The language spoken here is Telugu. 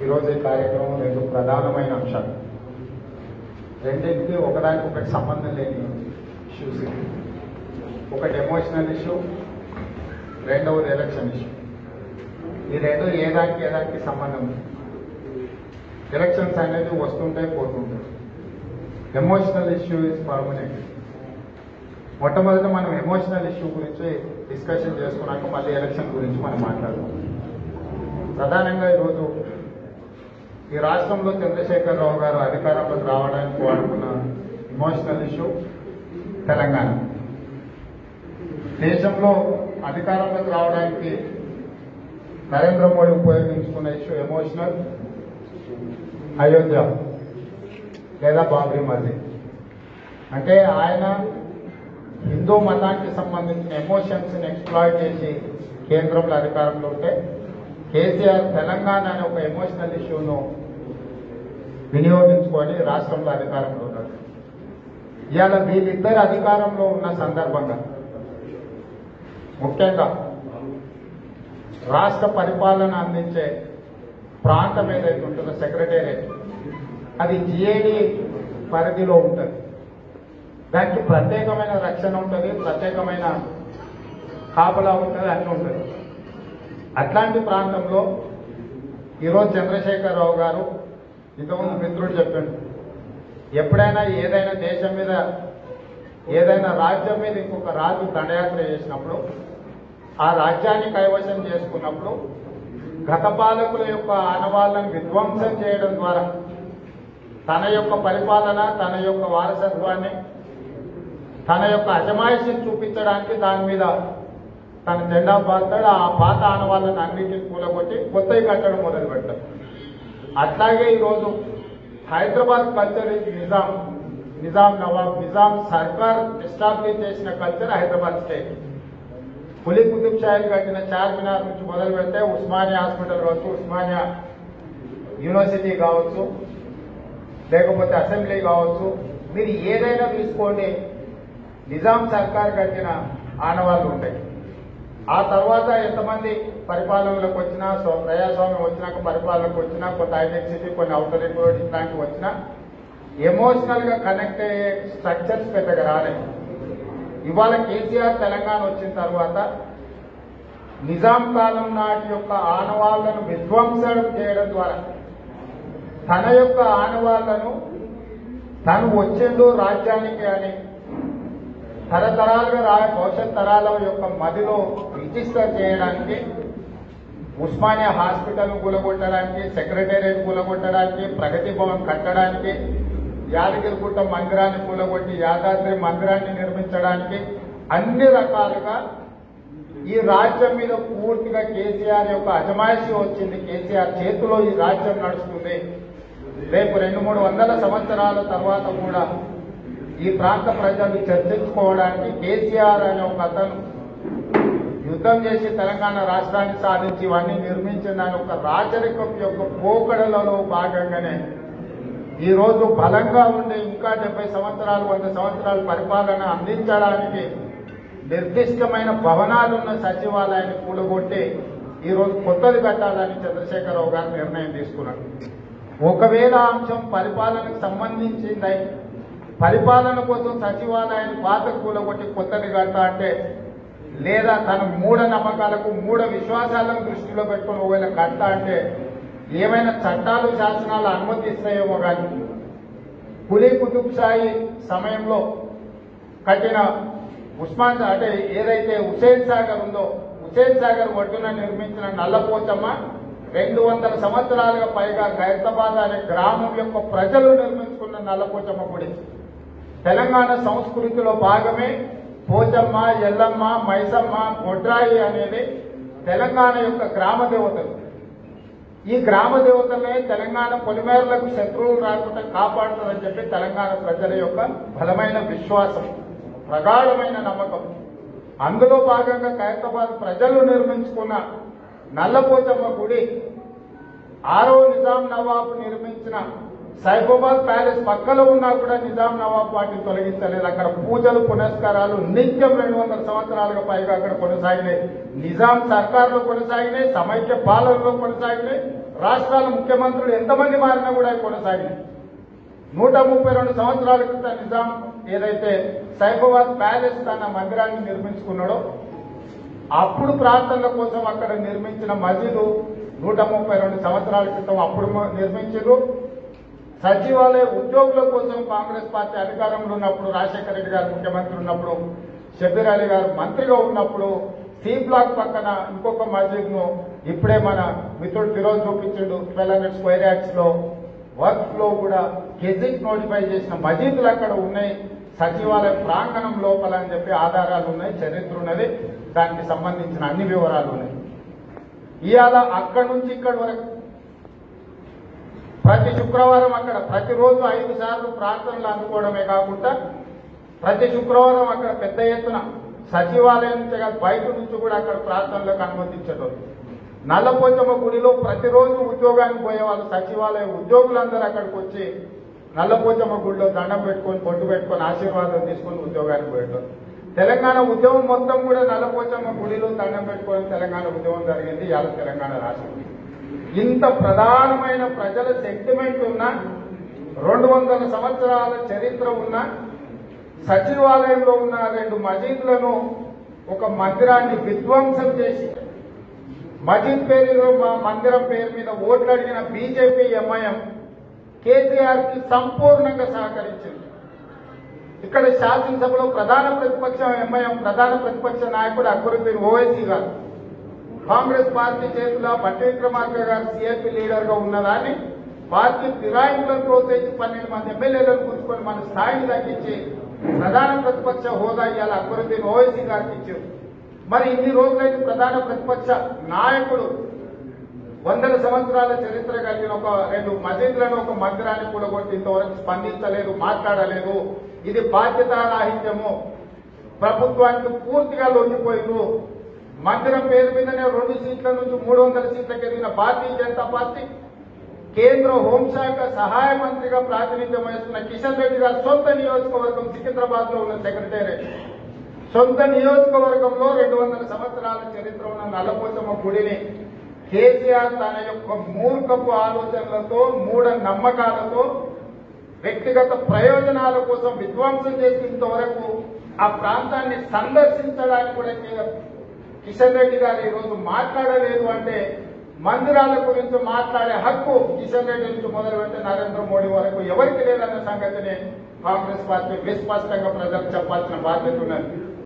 ఈరోజు ఈ కార్యక్రమం రెండు ప్రధానమైన అంశాలు రెండింటికి ఒకదానికి ఒకటి సంబంధం లేని ఇష్యూస్ ఇవి. ఒకటి ఎమోషనల్ ఇష్యూ రెండవది ఎలక్షన్ ఇష్యూ ఈ రెండు ఏ దానికి ఏ దానికి సంబంధం ఉంది. ఎలక్షన్స్ అనేది వస్తుంటాయి పోతుంటాయి ఎమోషనల్ ఇష్యూ ఇస్ పర్మనెంట్ మొట్టమొదట మనం ఎమోషనల్ ఇష్యూ గురించి డిస్కషన్ చేసుకున్నాక మళ్ళీ ఎలక్షన్ గురించి మనం మాట్లాడదాం ప్రధానంగా ఈరోజు ఈ రాష్ట్రంలో చంద్రశేఖరరావు గారు అధికారంలోకి రావడానికి వాడుకున్న ఇమోషనల్ ఇష్యూ తెలంగాణ దేశంలో అధికారంలోకి రావడానికి నరేంద్ర మోడీ ఉపయోగించుకున్న ఇష్యూ ఎమోషనల్ అయోధ్య లేదా బాబ్రీ మస్జిద్ అంటే ఆయన హిందూ మతానికి సంబంధించిన ఎమోషన్స్ ని ఎక్స్ప్లాయిట్ చేసి కేంద్రంలో అధికారంలో ఉంటే కేసీఆర్ తెలంగాణ అనే ఒక ఎమోషనల్ ఇష్యూను వినియోగించుకొని రాష్ట్రంలో అధికారంలో ఉన్నారు ఇవాళ వీళ్ళిద్దరు అధికారంలో ఉన్న సందర్భంగా ముఖ్యంగా రాష్ట్ర పరిపాలన అందించే ప్రాంతం ఏదైతే ఉంటుందో సెక్రటేరియట్ అది జిఏడి పరిధిలో ఉంటుంది దానికి ప్రత్యేకమైన రక్షణ ఉంటుంది ప్రత్యేకమైన కాపలా ఉంటుంది అన్నీ ఉంటుంది అట్లాంటి ప్రాంతంలో ఈరోజు చంద్రశేఖరరావు గారు ఇంతకుముందు మిత్రుడు చెప్పాడు ఎప్పుడైనా ఏదైనా దేశం మీద ఏదైనా రాజ్యం మీద ఇంకొక రాజు దండయాత్ర చేసినప్పుడు ఆ రాజ్యాన్ని కైవశం చేసుకున్నప్పుడు గత పాలకుల యొక్క ఆనవాళ్లను విధ్వంసం చేయడం ద్వారా తన యొక్క పరిపాలన తన యొక్క వారసత్వాన్ని తన యొక్క అజమాయిషిని చూపించడానికి దాని మీద తన జెండా పాతాడు ఆ పాత ఆనవాళ్ళని అన్నింటిని కూలగొట్టి కొత్తవి కట్టడం మొదలు పెట్టారు అట్లాగే ఈరోజు హైదరాబాద్ కల్చర్ ఇస్ నిజాం నిజాం నవాబ్ నిజాం సర్కార్ ఎస్టాబ్లిష్ చేసిన కల్చర్ హైదరాబాద్ స్టేట్ పులి కుతుబ్ షాహీలు కట్టిన చార్మినార్ నుంచి మొదలు పెడితే ఉస్మానియా హాస్పిటల్ కావచ్చు ఉస్మానియా యూనివర్సిటీ కావచ్చు లేకపోతే అసెంబ్లీ కావచ్చు మీరు ఏదైనా తీసుకోండి నిజాం సర్కార్ కట్టిన ఆనవాళ్ళు ఉంటాయి ఆ తర్వాత ఎంతమంది పరిపాలనలోకి వచ్చినా స్వ- ప్రజాస్వామ్యం వచ్చినాక పరిపాలనకు వచ్చినా కొంత హైటెక్ సిటీ కొన్ని అవుటర్ రోడ్ ఇట్లాంటివి వచ్చినా ఎమోషనల్ గా కనెక్ట్ అయ్యే స్ట్రక్చర్స్ పెద్దగా రాలేదు ఇవాళ కేసీఆర్ తెలంగాణ వచ్చిన తర్వాత నిజాం కాలం నాటి యొక్క ఆనవాళ్లను విధ్వంసం చేయడం ద్వారా తన యొక్క ఆనవాళ్లను తను వచ్చిండు రాజ్యానికి అని తరతరాలుగా రా భవిష్యత్ తరాల యొక్క మదిలో రిజిస్టర్ చేయడానికి ఉస్మానియా హాస్పిటల్ కూలగొట్టడానికి సెక్రటేరియట్ కూలగొట్టడానికి ప్రగతి భవన్ కట్టడానికి యాదగిరిగుట్ట మందిరాన్ని కూలగొట్టి యాదాద్రి మందిరాన్ని నిర్మించడానికి అన్ని రకాలుగా ఈ రాజ్యం మీద పూర్తిగా కేసీఆర్ యొక్క అజమాయిషి వచ్చింది కేసీఆర్ చేతిలో ఈ రాజ్యం నడుస్తుంది రేపు రెండు మూడు వందల సంవత్సరాల తర్వాత కూడా ఈ ప్రాంత ప్రజలు చర్చించుకోవడానికి కేసీఆర్ అనే ఒక అతను యుద్ధం చేసి తెలంగాణ రాష్ట్రాన్ని సాధించి ఇవన్నీ నిర్మించిన దాని ఒక రాచరికం యొక్క పోకడలలో భాగంగానే ఈ రోజు బలంగా ఉండే ఇంకా డెబ్బై సంవత్సరాలు వంద సంవత్సరాల పరిపాలన అందించడానికి నిర్దిష్టమైన భవనాలున్న సచివాలయాన్ని కూలగొట్టి ఈ రోజు కొత్తది కట్టాలని చంద్రశేఖరరావు గారు నిర్ణయం తీసుకున్నారు ఒకవేళ ఆ అంశం పరిపాలనకు సంబంధించిందై పరిపాలన కోసం సచివాలయాన్ని పాత కూలగొట్టి కొత్తది కడతా అంటే లేదా తన మూఢ నమ్మకాలకు మూఢ విశ్వాసాలను దృష్టిలో పెట్టుకుని ఒకవేళ కడతా అంటే ఏమైనా చట్టాలు శాసనాలు అనుమతిస్తాయేమో కానీ పులి కుతుబ్ షాహీ సమయంలో కట్టిన ఉస్మాన్ సా- అంటే ఏదైతే హుసేన్ సాగర్ ఉందో హుసేన్ సాగర్ ఒడ్డున నిర్మించిన నల్లపోచమ్మ రెండు వందల సంవత్సరాలుగా పైగా ఖైరతాబాద్ అనే గ్రామం యొక్క ప్రజలు నిర్మించుకున్న నల్లపోచమ్మ గుడి తెలంగాణ సంస్కృతిలో భాగమే పోచమ్మ ఎల్లమ్మ మైసమ్మ బొడ్రాయి అనేది తెలంగాణ యొక్క గ్రామ దేవతలు ఈ గ్రామ దేవతలనే తెలంగాణ పొలిమేరలకు శత్రువులు రాకుండా కాపాడుతుందని చెప్పి తెలంగాణ ప్రజల యొక్క బలమైన విశ్వాసం ప్రగాఢమైన నమ్మకం అందులో భాగంగా ఖైరతాబాద్ ప్రజలు నిర్మించుకున్న నల్లపోచమ్మ గుడి ఆరో నిజాం నవాబు నిర్మించిన సైఫాబాద్ ప్యాలెస్ పక్కలో ఉన్నా కూడా నిజాం నవాబ్ వాటిని తొలగించలేదు అక్కడ పూజలు పునస్కారాలు నిత్యం రెండు వందల సంవత్సరాలుగా పైగా అక్కడ కొనసాగినాయి నిజాం సర్కార్లో కొనసాగినాయి సమైక్య పాలనలో కొనసాగినాయి రాష్ట్రాల ముఖ్యమంత్రులు ఎంతమంది మారినా కూడా అవి కొనసాగినాయి నూట ముప్పై రెండు సంవత్సరాల క్రితం నిజాం ఏదైతే సైఫాబాద్ ప్యాలెస్ తన మందిరాన్ని నిర్మించుకున్నాడో అప్పుడు ప్రార్థనల కోసం అక్కడ నిర్మించిన మసీదు నూట ముప్పై రెండు సంవత్సరాల క్రితం అప్పుడు మ- నిర్మించారు సచివాలయ ఉద్యోగుల కోసం కాంగ్రెస్ పార్టీ అధికారంలో ఉన్నప్పుడు రాజశేఖర రెడ్డి గారు ముఖ్యమంత్రి ఉన్నప్పుడు షబీర్ అలీ గారు మంత్రిగా ఉన్నప్పుడు సి బ్లాక్ పక్కన ఇంకొక మసీద్ ను ఇప్పుడే మన మిత్రుడు ఫిరోజ్ చూపించిండు ట్వెల్వ్ హండ్రెడ్ స్క్వేర్ యార్డ్స్ లో వర్క్ లో కూడా గెజిట్ నోటిఫై చేసిన మసీదులు అక్కడ ఉన్నాయి సచివాలయ ప్రాంగణం లోపల అని చెప్పి ఆధారాలు ఉన్నాయి చరిత్ర ఉన్నది దానికి సంబంధించిన అన్ని వివరాలు ఉన్నాయి ఇవాళ అక్కడి నుంచి ఇక్కడి వరకు ప్రతి శుక్రవారం అక్కడ ప్రతిరోజు ఐదు సార్లు ప్రార్థనలు అందుకోవడమే కాకుండా ప్రతి శుక్రవారం అక్కడ పెద్ద ఎత్తున సచివాలయం నుంచి కాదు బయట నుంచి కూడా అక్కడ ప్రార్థనలకు అనుమతించడం నల్లపోచమ్మ గుడిలో ప్రతిరోజు ఉద్యోగానికి పోయే వాళ్ళు సచివాలయ ఉద్యోగులందరూ అక్కడికి వచ్చి నల్లపోచమ్మ గుడిలో దండం పెట్టుకొని బొట్టు పెట్టుకొని ఆశీర్వాదం తీసుకొని ఉద్యోగానికి పోయడం తెలంగాణ ఉద్యమం మొత్తం కూడా నల్లపోచమ్మ గుడిలో దండం పెట్టుకొని తెలంగాణ ఉద్యమం జరిగింది ఇవాళ తెలంగాణ రాష్ట్రం ఇంత ప్రధానమైన ప్రజల సెంటిమెంట్ ఉన్న రెండు వందల సంవత్సరాల చరిత్ర ఉన్న సచివాలయంలో ఉన్న రెండు మసీదులను ఒక మందిరాన్ని విధ్వంసం చేసి మసీద్ పేరులో మా మందిరం పేరు మీద ఓట్లు అడిగిన బీజేపీ ఎంఐఎం కేసీఆర్ కి సంపూర్ణంగా సహకరించింది ఇక్కడ శాసనసభలో ప్రధాన ప్రతిపక్షం ఎంఐఎం ప్రధాన ప్రతిపక్ష నాయకుడు అక్బరుద్దీన్ ఓవైసీ గారు కాంగ్రెస్ పార్టీ చేతిలో బట్టి విక్రమార్క గారు సిఎల్పి లీడర్ గా ఉన్నదాన్ని పార్టీ ఫిరాయింపులను ప్రోత్సహించి పన్నెండు మంది ఎమ్మెల్యేలను కూర్చుకొని మన స్థాయిని తగ్గించి ప్రధాన ప్రతిపక్ష హోదా ఇవాళ అక్బరుద్దీన్ ఓవైసీ గారికి ఇచ్చారు మరి ఇన్ని రోజులైతే ప్రధాన ప్రతిపక్ష నాయకుడు వందల సంవత్సరాల చరిత్ర కలిగిన ఒక రెండు మసీదులను ఒక మందిరాన్ని కూడగొట్టి ఇంతవరకు స్పందించలేదు మాట్లాడలేదు ఇది బాధ్యతారాహిత్యము ప్రభుత్వానికి పూర్తిగా లొంగిపోయింది మందిరం పేరు మీదనే రెండు సీట్ల నుంచి మూడు వందల సీట్లకు ఎదిగిన భారతీయ జనతా పార్టీ కేంద్ర హోంశాఖ సహాయ మంత్రిగా ప్రాతినిధ్యం వహిస్తున్న కిషన్ రెడ్డి గారి సొంత నియోజకవర్గం సికింద్రాబాద్ లో ఉన్న సెక్రటేరియట్ సొంత నియోజకవర్గంలో రెండు వందల సంవత్సరాల చరిత్ర ఉన్న నల్లపోచమ్మ గుడిని కేసీఆర్ తన యొక్క మూర్ఖపు ఆలోచనలతో మూఢ నమ్మకాలతో వ్యక్తిగత ప్రయోజనాల కోసం విధ్వంసం చేసేంత వరకు ఆ ప్రాంతాన్ని సందర్శించడానికి కూడా కే- కిషన్ రెడ్డి గారు ఈ రోజు మాట్లాడలేదు అంటే మందిరాల గురించి మాట్లాడే హక్కు కిషన్ రెడ్డి నుంచి మొదలు పెడితే నరేంద్ర మోడీ వరకు ఎవరికి లేదన్న సంగతిని కాంగ్రెస్ పార్టీ విస్పష్టంగా ప్రజలకు చెప్పాల్సిన బాధ్యత ఉన్నది